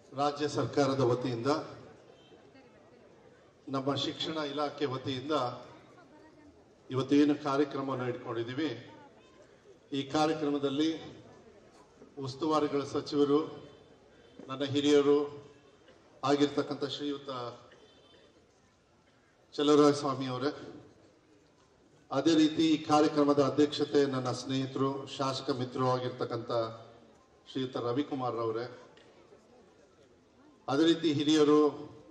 ರಾಜ್ಯ ಸರ್ಕಾರದ ವತಿಯಿಂದ ನಮ್ಮ ಶಿಕ್ಷಣ ಇಲಾಖೆ ವತಿಯಿಂದ ಇವತ್ತೇನು ಕಾರ್ಯಕ್ರಮವನ್ನು ಇಟ್ಕೊಂಡಿದ್ದೀವಿ ಈ ಕಾರ್ಯಕ್ರಮದಲ್ಲಿ ಉಸ್ತುವಾರಿಗಳ ಸಚಿವರು ನನ್ನ ಹಿರಿಯರು ಆಗಿರ್ತಕ್ಕಂಥ ಶ್ರೀಯುತ ಚಲುವರಾಯ ಸ್ವಾಮಿ ಅವರೇ ಅದೇ ರೀತಿ ಈ ಕಾರ್ಯಕ್ರಮದ ಅಧ್ಯಕ್ಷತೆ ನನ್ನ ಸ್ನೇಹಿತರು ಶಾಸಕ ಮಿತ್ರರು ಆಗಿರ್ತಕ್ಕಂಥ ಶ್ರೀಯುತ ರವಿಕುಮಾರ್ ಅವರೇ ಅದೇ ರೀತಿ ಹಿರಿಯರು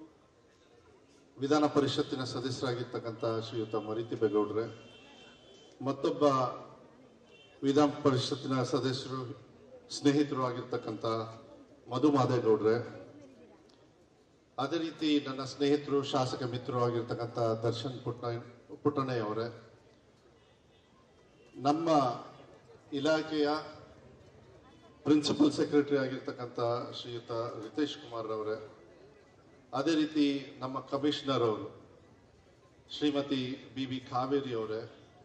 ವಿಧಾನ ಪರಿಷತ್ತಿನ ಸದಸ್ಯರಾಗಿರ್ತಕ್ಕಂಥ ಶ್ರೀಯುತ ಮರಿತಿ ಬೆಗೌಡ್ರೆ ಮತ್ತೊಬ್ಬ ವಿಧಾನ ಪರಿಷತ್ತಿನ ಸದಸ್ಯರು ಸ್ನೇಹಿತರು ಆಗಿರ್ತಕ್ಕಂಥ ಮಧು ಮಾದೇಗೌಡ್ರೆ ಅದೇ ರೀತಿ ನನ್ನ ಸ್ನೇಹಿತರು ಶಾಸಕ ಮಿತ್ರರು ಆಗಿರ್ತಕ್ಕಂಥ ದರ್ಶನ್ ಪುಟ್ಟ ಪುಟ್ಟಣ್ಣಯ್ಯ ಅವರೇ ನಮ್ಮ ಇಲಾಖೆಯ ಪ್ರಿನ್ಸಿಪಲ್ ಸೆಕ್ರೆಟರಿ ಆಗಿರ್ತಕ್ಕಂಥ ಶ್ರೀಯುತ ರಿತೇಶ್ ಕುಮಾರ್ ಅವರೇ ಅದೇ ರೀತಿ ನಮ್ಮ ಕಮಿಷನರ್ ಅವರು ಶ್ರೀಮತಿ ಬಿ ಬಿ ಕಾವೇರಿ ಅವರೇ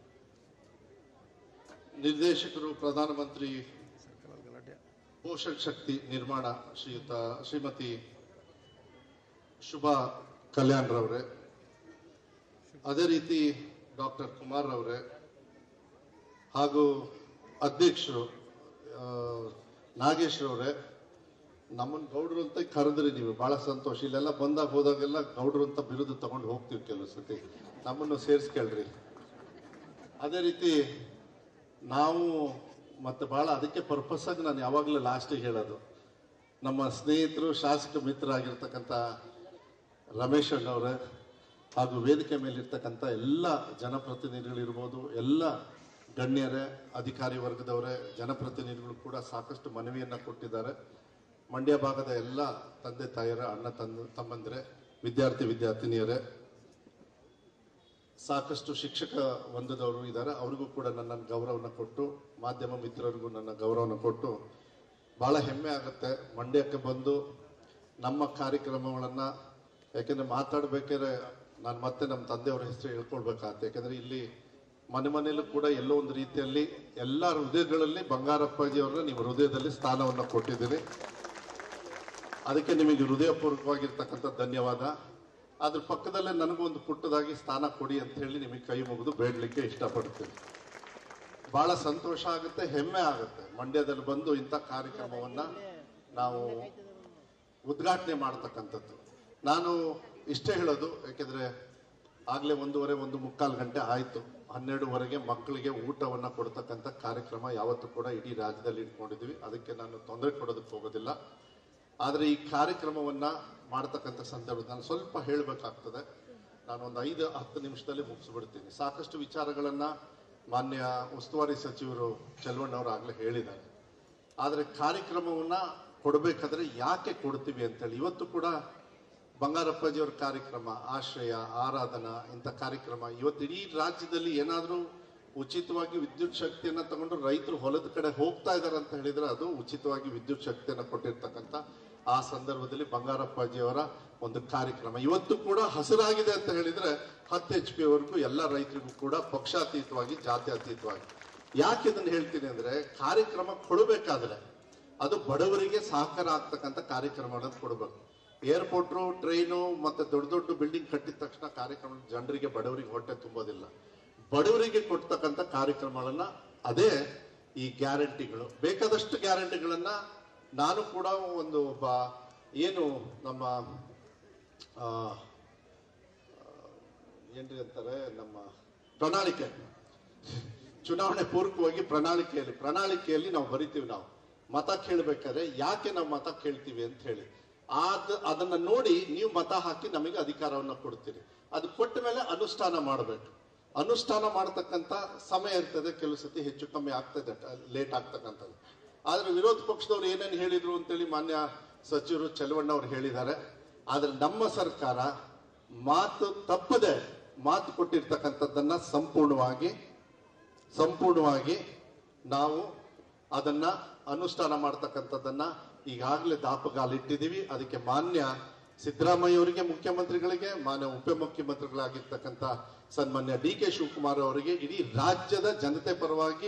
ನಿರ್ದೇಶಕರು ಪ್ರಧಾನಮಂತ್ರಿ ಪೋಷಣ್ ಶಕ್ತಿ ನಿರ್ಮಾಣ ಶ್ರೀಯುತ ಶ್ರೀಮತಿ ಶುಭಾ ಕಲ್ಯಾಣ್ ರವರೇ ಅದೇ ರೀತಿ ಡಾಕ್ಟರ್ ಕುಮಾರ್ ಅವರೇ ಹಾಗೂ ಅಧ್ಯಕ್ಷರು ಆ, ನಾಗೇಶ್ ಅವರೇ ನಮ್ಮನ್ನ ಗೌಡ್ರು ಅಂತ ಕರೆದ್ರಿ ನೀವು ಬಹಳ ಸಂತೋಷ ಇಲ್ಲೆಲ್ಲ ಬಂದಾಗ ಹೋದಾಗೆಲ್ಲ ಗೌಡ್ರು ಅಂತ ಬಿರುದು ತಗೊಂಡು ಹೋಗ್ತೀವಿ ಕೆಲವು ಸತಿ ನಮ್ಮನ್ನು ಸೇರಿಸ್ಕೊಳ್ರಿ ಅದೇ ರೀತಿ ನಾವು ಮತ್ತೆ ಬಹಳ ಅದಕ್ಕೆ ಪರ್ಪಸ್ ಆಗಿ ನಾನು ಯಾವಾಗಲೂ ಲಾಸ್ಟಿಗೆ ಹೇಳೋದು ನಮ್ಮ ಸ್ನೇಹಿತರು ಶಾಸಕ ಮಿತ್ರ ಆಗಿರ್ತಕ್ಕಂಥ ರಮೇಶ್ ಅಣ್ಣವ್ರೆ ಹಾಗೂ ವೇದಿಕೆ ಮೇಲಿರ್ತಕ್ಕಂಥ ಎಲ್ಲ ಜನಪ್ರತಿನಿಧಿಗಳಿರ್ಬೋದು ಎಲ್ಲ ಗಣ್ಯರೇ ಅಧಿಕಾರಿ ವರ್ಗದವರೇ ಜನಪ್ರತಿನಿಧಿಗಳು ಕೂಡ ಸಾಕಷ್ಟು ಮನವಿಯನ್ನ ಕೊಟ್ಟಿದ್ದಾರೆ ಮಂಡ್ಯ ಭಾಗದ ಎಲ್ಲ ತಂದೆ ತಾಯರ ಅಣ್ಣ ತಂದ ತಮ್ಮಂದ್ರೆ ವಿದ್ಯಾರ್ಥಿ ವಿದ್ಯಾರ್ಥಿನಿಯರೇ ಸಾಕಷ್ಟು ಶಿಕ್ಷಕ ಒಂದದವರು ಇದ್ದಾರೆ ಅವ್ರಿಗೂ ಕೂಡ ನನ್ನ ಗೌರವನ ಕೊಟ್ಟು ಮಾಧ್ಯಮ ಮಿತ್ರರಿಗೂ ನನ್ನ ಗೌರವನ ಕೊಟ್ಟು ಬಹಳ ಹೆಮ್ಮೆ ಆಗುತ್ತೆ ಮಂಡ್ಯಕ್ಕೆ ಬಂದು ನಮ್ಮ ಕಾರ್ಯಕ್ರಮಗಳನ್ನ ಯಾಕೆಂದ್ರೆ ಮಾತಾಡ್ಬೇಕಾದ್ರೆ ನಾನು ಮತ್ತೆ ನಮ್ಮ ತಂದೆಯವರ ಹೆಸರು ಹೇಳ್ಕೊಳ್ಬೇಕಾಗತ್ತೆ ಯಾಕಂದ್ರೆ ಇಲ್ಲಿ ಮನೆ ಮನೆಯಲ್ಲೂ ಕೂಡ ಎಲ್ಲೋ ಒಂದು ರೀತಿಯಲ್ಲಿ ಎಲ್ಲ ಹೃದಯಗಳಲ್ಲಿ ಬಂಗಾರಪ್ಪಾಜಿಯವ್ರನ್ನ ನೀವು ಹೃದಯದಲ್ಲಿ ಸ್ಥಾನವನ್ನು ಕೊಟ್ಟಿದ್ದೀರಿ ಅದಕ್ಕೆ ನಿಮಗೆ ಹೃದಯಪೂರ್ವಕವಾಗಿರ್ತಕ್ಕಂಥ ಧನ್ಯವಾದ ಅದ್ರ ಪಕ್ಕದಲ್ಲೇ ನನಗೂ ಒಂದು ಪುಟ್ಟದಾಗಿ ಸ್ಥಾನ ಕೊಡಿ ಅಂತ ಹೇಳಿ ನಿಮಗೆ ಕೈ ಮುಗಿದು ಬೇಡಲಿಕ್ಕೆ ಇಷ್ಟಪಡ್ತೀನಿ ಬಹಳ ಸಂತೋಷ ಆಗುತ್ತೆ ಹೆಮ್ಮೆ ಆಗುತ್ತೆ ಮಂಡ್ಯದಲ್ಲಿ ಬಂದು ಇಂಥ ಕಾರ್ಯಕ್ರಮವನ್ನ ನಾವು ಉದ್ಘಾಟನೆ ಮಾಡ್ತಕ್ಕಂಥದ್ದು ನಾನು ಇಷ್ಟೇ ಹೇಳೋದು ಯಾಕೆಂದ್ರೆ ಆಗ್ಲೇ ಒಂದೂವರೆ ಒಂದು ಮುಕ್ಕಾಲು ಗಂಟೆ ಆಯ್ತು ಹನ್ನೆರಡುವರೆಗೆ ಮಕ್ಕಳಿಗೆ ಊಟವನ್ನ ಕೊಡ್ತಕ್ಕಂಥ ಕಾರ್ಯಕ್ರಮ ಯಾವತ್ತೂ ಕೂಡ ಇಡೀ ರಾಜ್ಯದಲ್ಲಿ ಇಟ್ಕೊಂಡಿದ್ವಿ ಅದಕ್ಕೆ ನಾನು ತೊಂದರೆ ಕೊಡೋದಕ್ಕೆ ಹೋಗೋದಿಲ್ಲ ಆದ್ರೆ ಈ ಕಾರ್ಯಕ್ರಮವನ್ನ ಮಾಡ್ತಕ್ಕಂಥ ಸಂದರ್ಭದಲ್ಲಿ ನಾನು ಸ್ವಲ್ಪ ಹೇಳಬೇಕಾಗ್ತದೆ ನಾನು ಒಂದು ಐದು ಹತ್ತು ನಿಮಿಷದಲ್ಲಿ ಮುಗಿಸ್ಬಿಡ್ತೀನಿ ಸಾಕಷ್ಟು ವಿಚಾರಗಳನ್ನ ಮಾನ್ಯ ಉಸ್ತುವಾರಿ ಸಚಿವರು ಚೆಲ್ವಣ್ಣವರು ಆಗ್ಲೇ ಹೇಳಿದ್ದಾರೆ ಆದ್ರೆ ಕಾರ್ಯಕ್ರಮವನ್ನ ಕೊಡಬೇಕಾದ್ರೆ ಯಾಕೆ ಕೊಡ್ತೀವಿ ಅಂತೇಳಿ ಇವತ್ತು ಕೂಡ ಬಂಗಾರಪ್ಪಾಜಿಯವ್ರ ಕಾರ್ಯಕ್ರಮ ಆಶ್ರಯ ಆರಾಧನಾ ಇಂಥ ಕಾರ್ಯಕ್ರಮ ಇವತ್ತು ಇಡೀ ರಾಜ್ಯದಲ್ಲಿ ಏನಾದರೂ ಉಚಿತವಾಗಿ ವಿದ್ಯುತ್ ಶಕ್ತಿಯನ್ನ ತಗೊಂಡು ರೈತರು ಹೊಲದ ಕಡೆ ಹೋಗ್ತಾ ಇದಾರೆ ಅಂತ ಹೇಳಿದ್ರೆ ಅದು ಉಚಿತವಾಗಿ ವಿದ್ಯುತ್ ಶಕ್ತಿಯನ್ನ ಕೊಟ್ಟಿರ್ತಕ್ಕಂಥ ಆ ಸಂದರ್ಭದಲ್ಲಿ ಬಂಗಾರಪ್ಪಾಜಿಯವರ ಒಂದು ಕಾರ್ಯಕ್ರಮ ಇವತ್ತು ಕೂಡ ಹಸಿರಾಗಿದೆ ಅಂತ ಹೇಳಿದ್ರೆ ಹತ್ತು ಎಚ್ ಪಿ ವರೆಗೂ ಎಲ್ಲ ರೈತರಿಗೂ ಕೂಡ ಪಕ್ಷಾತೀತವಾಗಿ ಜಾತ್ಯತೀತವಾಗಿ ಯಾಕೆ ಇದನ್ನ ಹೇಳ್ತೀನಿ ಅಂದ್ರೆ ಕಾರ್ಯಕ್ರಮ ಕೊಡಬೇಕಾದ್ರೆ ಅದು ಬಡವರಿಗೆ ಸಹಕಾರ ಆಗ್ತಕ್ಕಂಥ ಕಾರ್ಯಕ್ರಮಗಳನ್ನು ಕೊಡಬೇಕು ಏರ್ಪೋರ್ಟ್ರು ಟ್ರೈನು ಮತ್ತೆ ದೊಡ್ಡ ದೊಡ್ಡ ಬಿಲ್ಡಿಂಗ್ ಕಟ್ಟಿದ ತಕ್ಷಣ ಕಾರ್ಯಕ್ರಮ ಜನರಿಗೆ ಬಡವರಿಗೆ ಹೊಟ್ಟೆ ತುಂಬೋದಿಲ್ಲ ಬಡವರಿಗೆ ಕೊಡ್ತಕ್ಕಂಥ ಕಾರ್ಯಕ್ರಮಗಳನ್ನ ಅದೇ ಈ ಗ್ಯಾರಂಟಿಗಳು ಬೇಕಾದಷ್ಟು ಗ್ಯಾರಂಟಿಗಳನ್ನ ನಾನು ಕೂಡ ಒಂದು ಒಬ್ಬ ಏನು ನಮ್ಮ ಆ, ಏನ್ರಿ ಅಂತಾರೆ ನಮ್ಮ ಪ್ರಣಾಳಿಕೆ ಚುನಾವಣೆ ಪೂರ್ವಕವಾಗಿ ಪ್ರಣಾಳಿಕೆಯಲ್ಲಿ ಪ್ರಣಾಳಿಕೆಯಲ್ಲಿ ನಾವು ಬರಿತೀವಿ ನಾವು ಮತ ಕೇಳಬೇಕಾದ್ರೆ ಯಾಕೆ ನಾವು ಮತ ಕೇಳ್ತೀವಿ ಅಂತ ಹೇಳಿ ಅದ್ ಅದನ್ನ ನೋಡಿ ನೀವು ಮತ ಹಾಕಿ ನಮಗೆ ಅಧಿಕಾರವನ್ನ ಕೊಡ್ತೀರಿ ಅದು ಕೊಟ್ಟ ಮೇಲೆ ಅನುಷ್ಠಾನ ಮಾಡಬೇಕು ಅನುಷ್ಠಾನ ಮಾಡತಕ್ಕಂತ ಸಮಯ ಇರ್ತದೆ ಕೆಲವು ಸತಿ ಹೆಚ್ಚು ಕಮ್ಮಿ ಆಗ್ತದೆ ಲೇಟ್ ಆಗ್ತಕ್ಕಂಥದ್ದು ಆದ್ರೆ ವಿರೋಧ ಪಕ್ಷದವ್ರು ಏನೇನು ಹೇಳಿದ್ರು ಅಂತೇಳಿ ಮಾನ್ಯ ಸಚಿವರು ಚೆಲುವಣ್ಣವ್ರು ಹೇಳಿದ್ದಾರೆ ಆದ್ರೆ ನಮ್ಮ ಸರ್ಕಾರ ಮಾತು ತಪ್ಪದೆ ಮಾತು ಕೊಟ್ಟಿರ್ತಕ್ಕಂಥದ್ದನ್ನ ಸಂಪೂರ್ಣವಾಗಿ ಸಂಪೂರ್ಣವಾಗಿ ನಾವು ಅದನ್ನ ಅನುಷ್ಠಾನ ಮಾಡ್ತಕ್ಕಂಥದ್ದನ್ನ ಈಗಾಗಲೇ ದಾಪಗಾಲಿಟ್ಟಿದ್ದೀವಿ ಅದಕ್ಕೆ ಮಾನ್ಯ ಸಿದ್ದರಾಮಯ್ಯ ಅವರಿಗೆ ಮುಖ್ಯಮಂತ್ರಿಗಳಿಗೆ ಮಾನ್ಯ ಉಪಮುಖ್ಯಮಂತ್ರಿಗಳಾಗಿರ್ತಕ್ಕಂಥ ಸನ್ಮಾನ್ಯ ಡಿ ಕೆ ಶಿವಕುಮಾರ್ ಅವರಿಗೆ ಇಡೀ ರಾಜ್ಯದ ಜನತೆ ಪರವಾಗಿ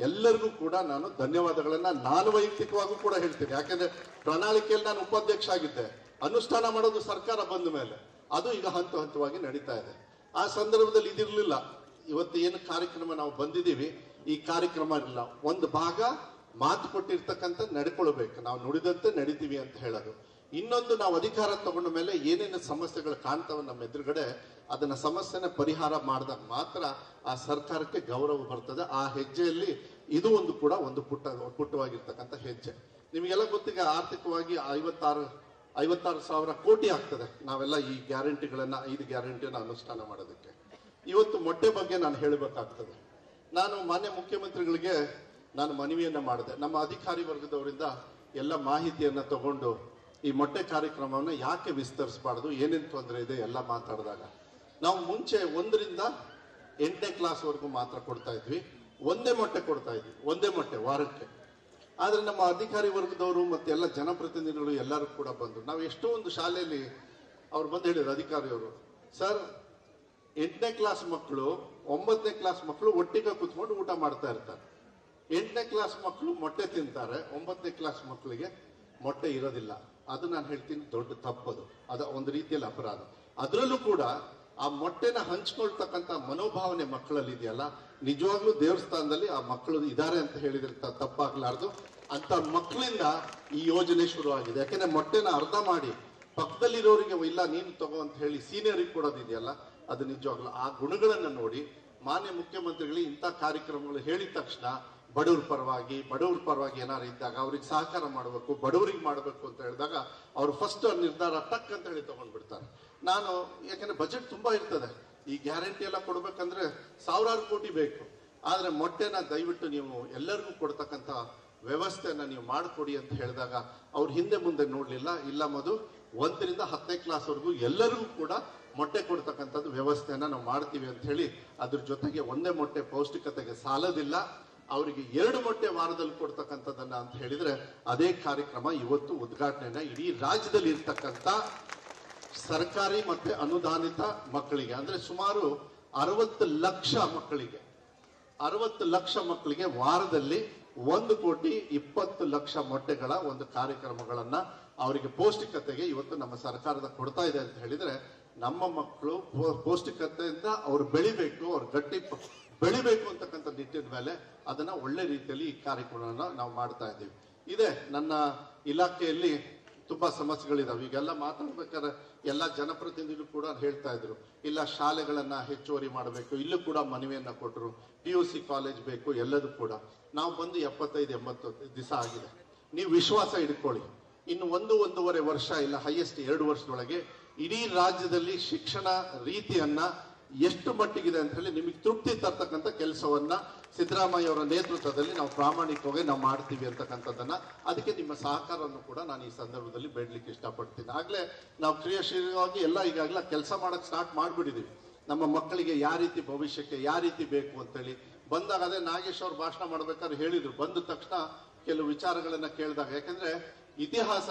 ಎಲ್ಲರಿಗೂ ಕೂಡ ನಾನು ಧನ್ಯವಾದಗಳನ್ನ ನಾನು ವೈಯಕ್ತಿಕವಾಗೂ ಕೂಡ ಹೇಳ್ತೀನಿ ಯಾಕಂದ್ರೆ ಪ್ರಣಾಳಿಕೆಯಲ್ಲಿ ನಾನು ಉಪಾಧ್ಯಕ್ಷ ಆಗಿದ್ದೆ ಅನುಷ್ಠಾನ ಮಾಡೋದು ಸರ್ಕಾರ ಬಂದ ಮೇಲೆ ಅದು ಈಗ ಹಂತ ಹಂತವಾಗಿ ನಡೀತಾ ಇದೆ ಆ ಸಂದರ್ಭದಲ್ಲಿ ಇದಿರ್ಲಿಲ್ಲ ಇವತ್ತು ಏನು ಕಾರ್ಯಕ್ರಮ ನಾವು ಬಂದಿದ್ದೀವಿ ಈ ಕಾರ್ಯಕ್ರಮ ಇಲ್ಲ ಒಂದು ಭಾಗ ಮಾತು ಕೊಟ್ಟಿರ್ತಕ್ಕಂಥ ನಡ್ಕೊಳ್ಬೇಕು ನಾವು ನುಡಿದಂತೆ ನಡಿತೀವಿ ಅಂತ ಹೇಳೋದು ಇನ್ನೊಂದು ನಾವು ಅಧಿಕಾರ ತಗೊಂಡ ಮೇಲೆ ಏನೇನು ಸಮಸ್ಯೆಗಳು ಕಾಣ್ತವೆ ನಮ್ಮ ಎದುರುಗಡೆ ಅದನ್ನ ಸಮಸ್ಯೆನ ಪರಿಹಾರ ಮಾಡಿದಾಗ ಮಾತ್ರ ಆ ಸರ್ಕಾರಕ್ಕೆ ಗೌರವ ಬರ್ತದೆ ಆ ಹೆಜ್ಜೆಯಲ್ಲಿ ಇದು ಒಂದು ಕೂಡ ಒಂದು ಪುಟ್ಟ ಪುಟ್ಟವಾಗಿರ್ತಕ್ಕಂಥ ಹೆಜ್ಜೆ ನಿಮಗೆಲ್ಲ ಗೊತ್ತೀಗ ಆರ್ಥಿಕವಾಗಿ ಐವತ್ತಾರು ಐವತ್ತಾರು ಸಾವಿರ ಕೋಟಿ ಆಗ್ತದೆ ನಾವೆಲ್ಲ ಈ ಗ್ಯಾರಂಟಿಗಳನ್ನ ಐದು ಗ್ಯಾರಂಟಿಯನ್ನು ಅನುಷ್ಠಾನ ಮಾಡೋದಕ್ಕೆ ಇವತ್ತು ಮೊಟ್ಟೆ ಬಗ್ಗೆ ನಾನು ಹೇಳಬೇಕಾಗ್ತದೆ ನಾನು ಮಾನ್ಯ ಮುಖ್ಯಮಂತ್ರಿಗಳಿಗೆ ನಾನು ಮನವಿಯನ್ನ ಮಾಡಿದೆ ನಮ್ಮ ಅಧಿಕಾರಿ ವರ್ಗದವರಿಂದ ಎಲ್ಲ ಮಾಹಿತಿಯನ್ನ ತಗೊಂಡು ಈ ಮೊಟ್ಟೆ ಕಾರ್ಯಕ್ರಮವನ್ನು ಯಾಕೆ ವಿಸ್ತರಿಸಬಾರ್ದು ಏನೇನು ತೊಂದರೆ ಇದೆ ಎಲ್ಲ ಮಾತಾಡಿದಾಗ ನಾವು ಮುಂಚೆ ಒಂದರಿಂದ ಎಂಟನೇ ಕ್ಲಾಸ್ವರೆಗೂ ಮಾತ್ರ ಕೊಡ್ತಾ ಇದ್ವಿ ಒಂದೇ ಮೊಟ್ಟೆ ಕೊಡ್ತಾ ಇದ್ವಿ ಒಂದೇ ಮೊಟ್ಟೆ ವಾರಕ್ಕೆ ಆದ್ರೆ ನಮ್ಮ ಅಧಿಕಾರಿ ವರ್ಗದವರು ಮತ್ತೆ ಎಲ್ಲ ಜನಪ್ರತಿನಿಧಿಗಳು ಎಲ್ಲರೂ ಕೂಡ ಬಂದರು ನಾವು ಎಷ್ಟೋ ಒಂದು ಶಾಲೆಯಲ್ಲಿ ಅವ್ರು ಬಂದು ಹೇಳಿದ್ರು ಅಧಿಕಾರಿಯವರು ಸರ್ ಎಂಟನೇ ಕ್ಲಾಸ್ ಮಕ್ಕಳು ಒಂಬತ್ತನೇ ಕ್ಲಾಸ್ ಮಕ್ಕಳು ಒಟ್ಟಿಗೆ ಕುತ್ಕೊಂಡು ಊಟ ಮಾಡ್ತಾ ಇರ್ತಾರೆ ಎಂಟನೇ ಕ್ಲಾಸ್ ಮಕ್ಕಳು ಮೊಟ್ಟೆ ತಿಂತಾರೆ ಒಂಬತ್ತನೇ ಕ್ಲಾಸ್ ಮಕ್ಕಳಿಗೆ ಮೊಟ್ಟೆ ಇರೋದಿಲ್ಲ ಅದು ನಾನು ಹೇಳ್ತೀನಿ ದೊಡ್ಡ ತಪ್ಪದು ಅದು ಒಂದು ರೀತಿಯಲ್ಲಿ ಅಪರಾಧ ಅದರಲ್ಲೂ ಕೂಡ ಆ ಮೊಟ್ಟೆನ ಹಂಚ್ಕೊಳ್ತಕ್ಕಂಥ ಮನೋಭಾವನೆ ಮಕ್ಕಳಲ್ಲಿ ಇದೆಯಲ್ಲ ನಿಜವಾಗ್ಲೂ ದೇವಸ್ಥಾನದಲ್ಲಿ ಆ ಮಕ್ಕಳು ಇದ್ದಾರೆ ಅಂತ ಹೇಳಿದ್ರೆ ತ- ತಪ್ಪಾಗ್ಲಾರ್ದು ಅಂತ ಮಕ್ಕಳಿಂದ ಈ ಯೋಜನೆ ಶುರು ಆಗಿದೆ ಯಾಕೆಂದ್ರೆ ಮೊಟ್ಟೆನ ಅರ್ಧ ಮಾಡಿ ಪಕ್ಕದಲ್ಲಿರೋರಿಗೆ ಇಲ್ಲ ನೀನು ತಗೋ ಅಂತ ಹೇಳಿ ಸೀನಿಯರಿಗೆ ಕೊಡೋದಿದೆಯಲ್ಲ ಅದು ನಿಜವಾಗ್ಲೂ ಆ ಗುಣಗಳನ್ನ ನೋಡಿ ಮಾನ್ಯ ಮುಖ್ಯಮಂತ್ರಿಗಳಿಗೆ ಇಂಥ ಕಾರ್ಯಕ್ರಮಗಳು ಹೇಳಿದ ತಕ್ಷಣ ಬಡವ್ರ ಪರವಾಗಿ ಬಡವ್ರ ಪರವಾಗಿ ಏನಾರು ಇದ್ದಾಗ ಅವ್ರಿಗೆ ಸಹಕಾರ ಮಾಡಬೇಕು ಬಡವರಿಗೆ ಮಾಡಬೇಕು ಅಂತ ಹೇಳಿದಾಗ ಅವ್ರು ಫಸ್ಟ್ ನಿರ್ಧಾರ ಟಕ್ ಅಂತ ಹೇಳಿ ತಗೊಂಡ್ಬಿಡ್ತಾರೆ ನಾನು ಯಾಕಂದ್ರೆ ಬಜೆಟ್ ತುಂಬಾ ಇರ್ತದೆ ಈ ಗ್ಯಾರಂಟಿ ಎಲ್ಲ ಕೊಡ್ಬೇಕಂದ್ರೆ ಸಾವಿರಾರು ಕೋಟಿ ಬೇಕು ಆದ್ರೆ ಮೊಟ್ಟೆನ ದಯವಿಟ್ಟು ನೀವು ಎಲ್ಲರಿಗೂ ಕೊಡ್ತಕ್ಕಂಥ ವ್ಯವಸ್ಥೆಯನ್ನ ನೀವು ಮಾಡಿಕೊಡಿ ಅಂತ ಹೇಳಿದಾಗ ಅವ್ರು ಹಿಂದೆ ಮುಂದೆ ನೋಡ್ಲಿಲ್ಲ ಇಲ್ಲ ಮಧು ಒಂದರಿಂದ ಹತ್ತನೇ ಕ್ಲಾಸ್ವರೆಗೂ ಎಲ್ಲರಿಗೂ ಕೂಡ ಮೊಟ್ಟೆ ಕೊಡ್ತಕ್ಕಂಥದ್ದು ವ್ಯವಸ್ಥೆಯನ್ನ ನಾವು ಮಾಡ್ತೀವಿ ಅಂತ ಹೇಳಿ ಅದ್ರ ಜೊತೆಗೆ ಒಂದೇ ಮೊಟ್ಟೆ ಪೌಷ್ಟಿಕತೆಗೆ ಸಾಲದಿಲ್ಲ ಅವರಿಗೆ ಎರಡು ಮೊಟ್ಟೆ ವಾರದಲ್ಲಿ ಕೊಡ್ತಕ್ಕಂಥದ್ದನ್ನ ಅಂತ ಹೇಳಿದ್ರೆ ಅದೇ ಕಾರ್ಯಕ್ರಮ ಇವತ್ತು ಉದ್ಘಾಟನೆನ ಇಡೀ ರಾಜ್ಯದಲ್ಲಿ ಇರ್ತಕ್ಕಂಥ ಸರ್ಕಾರಿ ಮತ್ತೆ ಅನುದಾನಿತ ಮಕ್ಕಳಿಗೆ ಅಂದ್ರೆ ಸುಮಾರು ಅರವತ್ತು ಲಕ್ಷ ಮಕ್ಕಳಿಗೆ ಅರವತ್ತು ಲಕ್ಷ ಮಕ್ಕಳಿಗೆ ವಾರದಲ್ಲಿ ಒಂದು ಕೋಟಿ ಇಪ್ಪತ್ತು ಲಕ್ಷ ಮೊಟ್ಟೆಗಳ ಒಂದು ಕಾರ್ಯಕ್ರಮಗಳನ್ನ ಅವರಿಗೆ ಪೌಷ್ಟಿಕತೆಗೆ ಇವತ್ತು ನಮ್ಮ ಸರ್ಕಾರದ ಕೊಡ್ತಾ ಇದೆ ಅಂತ ಹೇಳಿದ್ರೆ ನಮ್ಮ ಮಕ್ಕಳು ಪೌ- ಪೌಷ್ಟಿಕತೆಯಿಂದ ಅವ್ರು ಬೆಳಿಬೇಕು ಅವ್ರು ಗಟ್ಟಿ ಪ- ಬೆಳಿಬೇಕು ಅಂತಕ್ಕಂಥ ನಿಟ್ಟಿನ ಮೇಲೆ ಅದನ್ನ ಒಳ್ಳೆ ರೀತಿಯಲ್ಲಿ ಈ ಕಾರ್ಯಕ್ರಮವನ್ನ ನಾವು ಮಾಡ್ತಾ ಇದ್ದೀವಿ ಇದೆ ನನ್ನ ಇಲಾಖೆಯಲ್ಲಿ ತುಂಬಾ ಸಮಸ್ಯೆಗಳಿದಾವೆ ಈಗೆಲ್ಲ ಮಾತಾಡ್ಬೇಕಾದ್ರೆ ಎಲ್ಲ ಜನಪ್ರತಿನಿಧಿಗಳು ಕೂಡ ಹೇಳ್ತಾ ಇದ್ರು ಇಲ್ಲ ಶಾಲೆಗಳನ್ನ ಹೆಚ್ಚುವರಿ ಮಾಡಬೇಕು ಇಲ್ಲೂ ಕೂಡ ಮನವಿಯನ್ನ ಕೊಟ್ಟರು ಪಿ ಯು ಸಿ ಕಾಲೇಜ್ ಬೇಕು ಎಲ್ಲದೂ ಕೂಡ ನಾವು ಬಂದು ಎಪ್ಪತ್ತೈದು ಎಂಬತ್ತು ದಿವಸ ಆಗಿದೆ ನೀವು ವಿಶ್ವಾಸ ಇಟ್ಕೊಳ್ಳಿ ಇನ್ನು ಒಂದು ಒಂದೂವರೆ ವರ್ಷ ಇಲ್ಲ ಹೈಯೆಸ್ಟ್ ಎರಡು ವರ್ಷದೊಳಗೆ ಇಡೀ ರಾಜ್ಯದಲ್ಲಿ ಶಿಕ್ಷಣ ರೀತಿಯನ್ನ ಎಷ್ಟು ಮಟ್ಟಿಗಿದೆ ಅಂತ ಹೇಳಿ ನಿಮಗೆ ತೃಪ್ತಿ ತರ್ತಕ್ಕಂಥ ಕೆಲಸವನ್ನ ಸಿದ್ದರಾಮಯ್ಯ ಅವರ ನೇತೃತ್ವದಲ್ಲಿ ನಾವು ಪ್ರಾಮಾಣಿಕವಾಗಿ ನಾವು ಮಾಡ್ತೀವಿ ಅಂತಕ್ಕಂಥದ್ದನ್ನ ಅದಕ್ಕೆ ನಿಮ್ಮ ಸಹಕಾರವನ್ನು ಕೂಡ ನಾನು ಈ ಸಂದರ್ಭದಲ್ಲಿ ಬೇಡ್ಲಿಕ್ಕೆ ಇಷ್ಟಪಡ್ತೀನಿ ಆಗ್ಲೇ ನಾವು ಕ್ರಿಯಾಶೀಲವಾಗಿ ಎಲ್ಲ ಈಗಾಗಲೇ ಕೆಲಸ ಮಾಡಕ್ ಸ್ಟಾರ್ಟ್ ಮಾಡ್ಬಿಟ್ಟಿದೀವಿ ನಮ್ಮ ಮಕ್ಕಳಿಗೆ ಯಾವ ರೀತಿ ಭವಿಷ್ಯಕ್ಕೆ ಯಾವ ರೀತಿ ಬೇಕು ಅಂತೇಳಿ ಬಂದಾಗ ಅದೇ ನಾಗೇಶ್ ಅವ್ರು ಭಾಷಣ ಮಾಡ್ಬೇಕಾದ್ರೆ ಹೇಳಿದ್ರು ಬಂದ ತಕ್ಷಣ ಕೆಲವು ವಿಚಾರಗಳನ್ನ ಕೇಳಿದಾಗ ಯಾಕಂದ್ರೆ ಇತಿಹಾಸ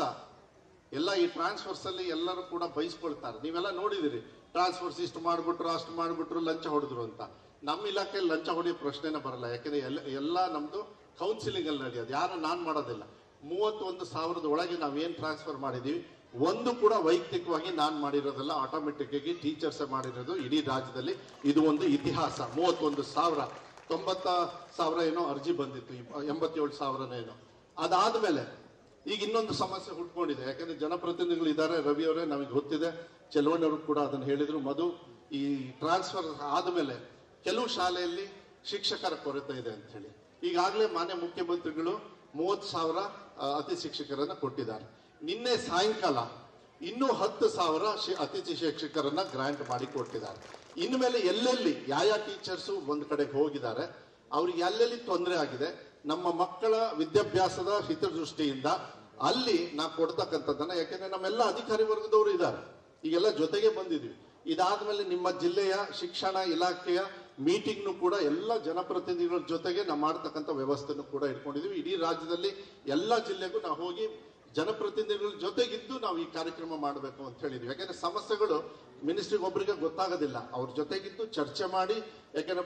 ಎಲ್ಲ ಈ ಟ್ರಾನ್ಸ್ಫರ್ಸ್ ಅಲ್ಲಿ ಎಲ್ಲರೂ ಕೂಡ ಬಯಸ್ಕೊಳ್ತಾರೆ ನೀವೆಲ್ಲ ನೋಡಿದಿರಿ ಟ್ರಾನ್ಸ್ಫರ್ಸ್ ಇಷ್ಟು ಮಾಡ್ಬಿಟ್ರು ಅಷ್ಟು ಮಾಡ್ಬಿಟ್ರು ಲಂಚ ಹೊಡೆದ್ರು ಅಂತ ನಮ್ಮ ಇಲಾಖೆಯಲ್ಲಿ ಲಂಚ ಹೊಡೆಯೋ ಪ್ರಶ್ನೆನೇ ಬರಲ್ಲ ಯಾಕಂದ್ರೆ ಎಲ್ಲ ಎಲ್ಲ ನಮ್ದು ಕೌನ್ಸಿಲಿಂಗ್ ಅಲ್ಲಿ ನಡೆಯೋದು ಯಾರು ನಾನ್ ಮಾಡೋದಿಲ್ಲ ಮೂವತ್ತೊಂದು ಸಾವಿರದ ಒಳಗೆ ನಾವೇನ್ ಟ್ರಾನ್ಸ್ಫರ್ ಮಾಡಿದೀವಿ ಒಂದು ಕೂಡ ವೈಯಕ್ತಿಕವಾಗಿ ನಾನ್ ಮಾಡಿರೋದಲ್ಲ ಆಟೋಮೆಟಿಕ್ ಆಗಿ ಟೀಚರ್ಸ್ ಮಾಡಿರೋದು ಇಡೀ ರಾಜ್ಯದಲ್ಲಿ ಇದು ಒಂದು ಇತಿಹಾಸ ಮೂವತ್ತೊಂದು ಸಾವಿರ ತೊಂಬತ್ತ ಸಾವಿರ ಏನೋ ಅರ್ಜಿ ಬಂದಿತ್ತು ಇಪ್ಪ- ಎಂಬತ್ತೇಳು ಸಾವಿರನೇನೋ ಅದಾದ್ಮೇಲೆ ಈಗ ಇನ್ನೊಂದು ಸಮಸ್ಯೆ ಹುಟ್ಕೊಂಡಿದೆ ಯಾಕಂದ್ರೆ ಜನಪ್ರತಿನಿಧಿಗಳು ಇದ್ದಾರೆ ರವಿ ಅವರೇ ನಮಗೆ ಗೊತ್ತಿದೆ ಚೆಲುವಣ್ಣವರು ಕೂಡ ಅದನ್ನು ಹೇಳಿದ್ರು ಮಧು ಈ ಟ್ರಾನ್ಸ್ಫರ್ ಆದ್ಮೇಲೆ ಕೆಲವು ಶಾಲೆಯಲ್ಲಿ ಶಿಕ್ಷಕರ ಕೊರತೆ ಇದೆ ಅಂತ ಹೇಳಿ ಈಗಾಗಲೇ ಮಾನ್ಯ ಮುಖ್ಯಮಂತ್ರಿಗಳು ಮೂವತ್ತು ಸಾವಿರ ಆ, ಅತಿ ಶಿಕ್ಷಕರನ್ನ ಕೊಟ್ಟಿದ್ದಾರೆ ನಿನ್ನೆ ಸಾಯಂಕಾಲ ಇನ್ನೂ ಹತ್ತು ಸಾವಿರ ಶಿ- ಅತಿಥಿ ಶಿಕ್ಷಕರನ್ನ ಗ್ರಾಂಟ್ ಮಾಡಿ ಕೊಟ್ಟಿದ್ದಾರೆ ಇನ್ಮೇಲೆ ಎಲ್ಲೆಲ್ಲಿ ಯಾವ ಟೀಚರ್ಸು ಒಂದ್ ಕಡೆಗೆ ಹೋಗಿದ್ದಾರೆ ಅವ್ರಿಗೆ ಎಲ್ಲೆಲ್ಲಿ ತೊಂದರೆ ಆಗಿದೆ ನಮ್ಮ ಮಕ್ಕಳ ವಿದ್ಯಾಭ್ಯಾಸದ ಹಿತದೃಷ್ಟಿಯಿಂದ ಅಲ್ಲಿ ನಾವು ಕೊಡ್ತಕ್ಕಂಥದ್ದನ್ನ ಯಾಕೆಂದ್ರೆ ನಮ್ಮೆಲ್ಲ ಅಧಿಕಾರಿ ವರ್ಗದವರು ಇದ್ದಾರೆ ಈಗೆಲ್ಲ ಜೊತೆಗೆ ಬಂದಿದ್ವಿ ಇದಾದ್ಮೇಲೆ ನಿಮ್ಮ ಜಿಲ್ಲೆಯ ಶಿಕ್ಷಣ ಇಲಾಖೆಯ ಮೀಟಿಂಗ್ನು ಕೂಡ ಎಲ್ಲ ಜನಪ್ರತಿನಿಧಿಗಳ ಜೊತೆಗೆ ನಾವು ಮಾಡ್ತಕ್ಕಂಥ ವ್ಯವಸ್ಥೆನೂ ಕೂಡ ಇಟ್ಕೊಂಡಿದೀವಿ ಇಡೀ ರಾಜ್ಯದಲ್ಲಿ ಎಲ್ಲ ಜಿಲ್ಲೆಗೂ ನಾವು ಹೋಗಿ ಜನಪ್ರತಿನಿಧಿಗಳ ಜೊತೆಗಿದ್ದು ನಾವು ಈ ಕಾರ್ಯಕ್ರಮ ಮಾಡಬೇಕು ಅಂತ ಹೇಳಿದ್ವಿ ಯಾಕಂದ್ರೆ ಸಮಸ್ಯೆಗಳು ಮಿನಿಸ್ಟ್ರಿಗೆ ಒಬ್ಬರಿಗೆ ಗೊತ್ತಾಗೋದಿಲ್ಲ ಅವ್ರ ಜೊತೆಗಿದ್ದು ಚರ್ಚೆ ಮಾಡಿ ಯಾಕಂದ್ರೆ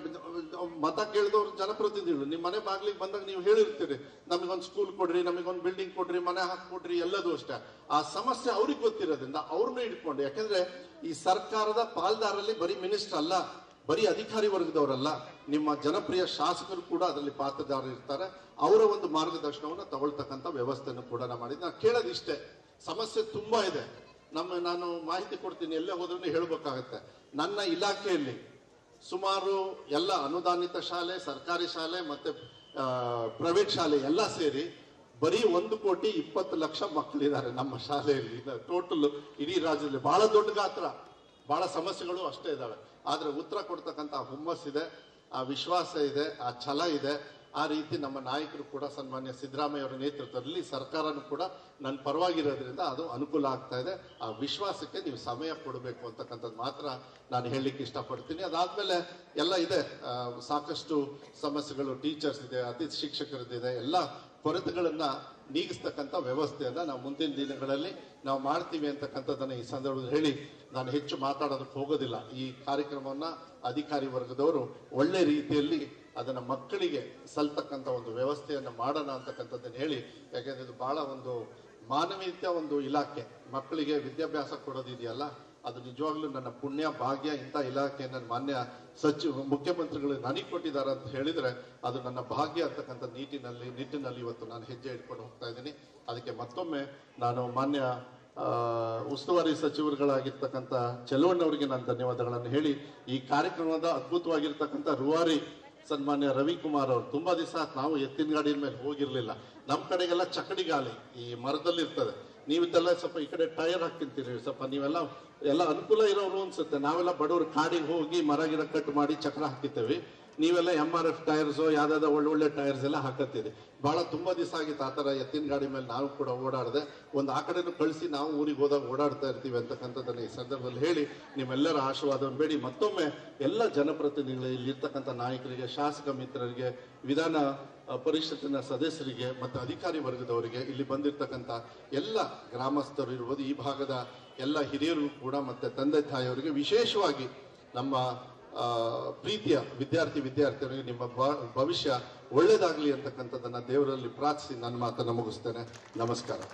ಮತ ಕೇಳಿದವ್ರು ಜನಪ್ರತಿನಿಧಿಗಳು ನಿಮ್ಮ ಮನೆ ಬಾಗ್ಲಿಗೆ ಬಂದಾಗ ನೀವು ಹೇಳಿರ್ತೀರಿ ನಮಗೊಂದು ಸ್ಕೂಲ್ ಕೊಡ್ರಿ ನಮಗೊಂದು ಬಿಲ್ಡಿಂಗ್ ಕೊಡ್ರಿ ಮನೆ ಹಾಕೊಡ್ರಿ ಎಲ್ಲದೂ ಅಷ್ಟೇ ಆ ಸಮಸ್ಯೆ ಅವ್ರಿಗೆ ಗೊತ್ತಿರೋದ್ರಿಂದ ಅವ್ರನ್ನ ಇಟ್ಕೊಂಡು ಯಾಕಂದ್ರೆ ಈ ಸರ್ಕಾರದ ಪಾಲ್ದಾರಲ್ಲಿ ಬರೀ ಮಿನಿಸ್ಟರ್ ಅಲ್ಲ ಬರೀ ಅಧಿಕಾರಿ ವರ್ಗದವರಲ್ಲ ನಿಮ್ಮ ಜನಪ್ರಿಯ ಶಾಸಕರು ಕೂಡ ಅದರಲ್ಲಿ ಪಾತ್ರದಾರರು ಇರ್ತಾರೆ ಅವರ ಒಂದು ಮಾರ್ಗದರ್ಶನವನ್ನು ತಗೊಳ್ತಕ್ಕಂಥ ವ್ಯವಸ್ಥೆಯನ್ನು ಕೂಡ ನಾವು ಮಾಡಿದ್ವಿ ನಾನು ಕೇಳೋದಿಷ್ಟೇ ಸಮಸ್ಯೆ ತುಂಬಾ ಇದೆ ನಮ್ಮ ನಾನು ಮಾಹಿತಿ ಕೊಡ್ತೀನಿ ಎಲ್ಲೇ ಹೋದ್ರೂ ಹೇಳ್ಬೇಕಾಗತ್ತೆ ನನ್ನ ಇಲಾಖೆಯಲ್ಲಿ ಸುಮಾರು ಎಲ್ಲ ಅನುದಾನಿತ ಶಾಲೆ ಸರ್ಕಾರಿ ಶಾಲೆ ಮತ್ತೆ ಪ್ರೈವೇಟ್ ಶಾಲೆ ಎಲ್ಲ ಸೇರಿ ಬರೀ ಒಂದು ಕೋಟಿ ಇಪ್ಪತ್ತು ಲಕ್ಷ ಮಕ್ಕಳಿದ್ದಾರೆ ನಮ್ಮ ಶಾಲೆಯಲ್ಲಿ ಟೋಟಲ್ ಇಡೀ ರಾಜ್ಯದಲ್ಲಿ ಬಹಳ ದೊಡ್ಡ ಗಾತ್ರ ಬಹಳ ಸಮಸ್ಯೆಗಳು ಅಷ್ಟೇ ಇದಾವೆ ಆದ್ರೆ ಉತ್ತರ ಕೊಡ್ತಕ್ಕಂಥ ಹುಮ್ಮಸ್ಸಿದೆ ಆ ವಿಶ್ವಾಸ ಇದೆ ಆ ಛಲ ಇದೆ ಆ ರೀತಿ ನಮ್ಮ ನಾಯಕರು ಕೂಡ ಸನ್ಮಾನ್ಯ ಸಿದ್ದರಾಮಯ್ಯ ಅವರ ನೇತೃತ್ವದಲ್ಲಿ ಸರ್ಕಾರನೂ ಕೂಡ ನನ್ನ ಪರವಾಗಿರೋದ್ರಿಂದ ಅದು ಅನುಕೂಲ ಆಗ್ತಾ ಇದೆ ಆ ವಿಶ್ವಾಸಕ್ಕೆ ನೀವು ಸಮಯ ಕೊಡಬೇಕು ಅಂತಕ್ಕಂಥದ್ದು ಮಾತ್ರ ನಾನು ಹೇಳಲಿಕ್ಕೆ ಇಷ್ಟಪಡ್ತೀನಿ ಅದಾದ್ಮೇಲೆ ಎಲ್ಲ ಇದೆ ಆ, ಸಾಕಷ್ಟು ಸಮಸ್ಯೆಗಳು ಟೀಚರ್ಸ್ ಇದೆ ಅತಿಥಿ ಶಿಕ್ಷಕರದಿದೆ ಎಲ್ಲ ಕೊರತೆಗಳನ್ನ ನೀಗಿಸ್ತಕ್ಕಂಥ ವ್ಯವಸ್ಥೆಯನ್ನ ನಾವು ಮುಂದಿನ ದಿನಗಳಲ್ಲಿ ನಾವು ಮಾಡ್ತೀವಿ ಅಂತಕ್ಕಂಥದ್ದನ್ನ ಈ ಸಂದರ್ಭದಲ್ಲಿ ಹೇಳಿ ನಾನು ಹೆಚ್ಚು ಮಾತಾಡೋದಕ್ಕೆ ಹೋಗೋದಿಲ್ಲ ಈ ಕಾರ್ಯಕ್ರಮವನ್ನ ಅಧಿಕಾರಿ ವರ್ಗದವರು ಒಳ್ಳೆ ರೀತಿಯಲ್ಲಿ ಅದನ್ನ ಮಕ್ಕಳಿಗೆ ಸಲ್ತಕ್ಕಂಥ ಒಂದು ವ್ಯವಸ್ಥೆಯನ್ನ ಮಾಡೋಣ ಅಂತಕ್ಕಂಥದ್ದನ್ನ ಹೇಳಿ ಯಾಕೆಂದ್ರೆ ಇದು ಬಹಳ ಒಂದು ಮಾನವೀಯತೆ ಒಂದು ಇಲಾಖೆ ಮಕ್ಕಳಿಗೆ ವಿದ್ಯಾಭ್ಯಾಸ ಕೊಡೋದಿದೆಯಲ್ಲ ಅದು ನಿಜವಾಗ್ಲೂ ನನ್ನ ಪುಣ್ಯ ಭಾಗ್ಯ ಇಂಥ ಇಲಾಖೆ ನನ್ನ ಮಾನ್ಯ ಸಚಿವ ಮುಖ್ಯಮಂತ್ರಿಗಳು ನನಗೆ ಕೊಟ್ಟಿದ್ದಾರೆ ಅಂತ ಹೇಳಿದ್ರೆ ಅದು ನನ್ನ ಭಾಗ್ಯ ಅಂತಕ್ಕಂಥ ನೀಟಿನಲ್ಲಿ ನಿಟ್ಟಿನಲ್ಲಿ ಇವತ್ತು ನಾನು ಹೆಜ್ಜೆ ಇಟ್ಕೊಂಡು ಹೋಗ್ತಾ ಇದ್ದೀನಿ ಅದಕ್ಕೆ ಮತ್ತೊಮ್ಮೆ ನಾನು ಮಾನ್ಯ ಆ, ಉಸ್ತುವಾರಿ ಸಚಿವರುಗಳಾಗಿರ್ತಕ್ಕಂಥ ಚೆಲುವಣ್ಣವರಿಗೆ ನಾನು ಧನ್ಯವಾದಗಳನ್ನು ಹೇಳಿ ಈ ಕಾರ್ಯಕ್ರಮದ ಅದ್ಭುತವಾಗಿರ್ತಕ್ಕಂಥ ರೂವಾರಿ ಸನ್ಮಾನ್ಯ ರವಿಕುಮಾರ್ ಅವರು ತುಂಬಾ ದಿವಸ ನಾವು ಎತ್ತಿನ ಗಾಡಿಯ ಮೇಲೆ ಹೋಗಿರ್ಲಿಲ್ಲ ನಮ್ಮ ಕಡೆಗೆಲ್ಲ ಚಕಡಿ ಗಾಲಿ ಈ ಮರದಲ್ಲಿ ಇರ್ತದೆ ನೀವಿದ್ದೆಲ್ಲ ಸ್ವಲ್ಪ ಈ ಕಡೆ ಟೈರ್ ಹಾಕಿರ್ತೀರಿ ಸ್ವಲ್ಪ ನೀವೆಲ್ಲ ಎಲ್ಲ ಅನುಕೂಲ ಇರೋರು ಅನ್ಸುತ್ತೆ ನಾವೆಲ್ಲ ಬಡವರು ಕಾಡಿಗೆ ಹೋಗಿ ಮರ ಗಿಡ ಕಟ್ ಮಾಡಿ ಚಕ್ರ ಹಾಕಿರ್ತೇವೆ ನೀವೆಲ್ಲ ಎಂ ಆರ್ ಎಫ್ ಟೈರ್ಸ್ ಯಾವ್ದಾದ ಒಳ್ಳೆ ಒಳ್ಳೆ ಟೈರ್ಸ್ ಎಲ್ಲ ಹಾಕತ್ತೀರಿ ಬಹಳ ತುಂಬಾ ದಿವಸ ಆಗಿತ್ತು ಆ ಥರ ಎತ್ತಿನ ಗಾಡಿ ಮೇಲೆ ನಾವು ಕೂಡ ಓಡಾಡದೆ ಒಂದು ಆ ಕಡೆನೂ ಕಳಿಸಿ ನಾವು ಊರಿಗೆ ಹೋದಾಗ ಓಡಾಡ್ತಾ ಇರ್ತೀವಿ ಅಂತಕ್ಕಂಥದ್ದನ್ನ ಈ ಸಂದರ್ಭದಲ್ಲಿ ಹೇಳಿ ನಿಮ್ಮೆಲ್ಲರ ಆಶೀರ್ವಾದವನ್ನು ಬೇಡಿ ಮತ್ತೊಮ್ಮೆ ಎಲ್ಲ ಜನಪ್ರತಿನಿಧಿಗಳು ಇಲ್ಲಿ ಇರ್ತಕ್ಕಂಥ ನಾಯಕರಿಗೆ ಶಾಸಕ ಮಿತ್ರರಿಗೆ ವಿಧಾನ ಅ, ಪರಿಷತ್ತಿನ ಸದಸ್ಯರಿಗೆ ಮತ್ತು ಅಧಿಕಾರಿ ವರ್ಗದವರಿಗೆ ಇಲ್ಲಿ ಬಂದಿರತಕ್ಕಂಥ ಎಲ್ಲ ಗ್ರಾಮಸ್ಥರು ಇರ್ಬೋದು ಈ ಭಾಗದ ಎಲ್ಲ ಹಿರಿಯರು ಕೂಡ ಮತ್ತೆ ತಂದೆ ತಾಯಿಯವರಿಗೆ ವಿಶೇಷವಾಗಿ ನಮ್ಮ ಆ, ಪ್ರೀತಿಯ ವಿದ್ಯಾರ್ಥಿ ವಿದ್ಯಾರ್ಥಿಗಳಿಗೆ ನಿಮ್ಮ ಭ- ಭವಿಷ್ಯ ಒಳ್ಳೇದಾಗ್ಲಿ ಅಂತಕ್ಕಂಥದ್ದನ್ನ ದೇವರಲ್ಲಿ ಪ್ರಾರ್ಥಿಸಿ ನನ್ನ ಮಾತನ್ನ ಮುಗಿಸ್ತೇನೆ ನಮಸ್ಕಾರ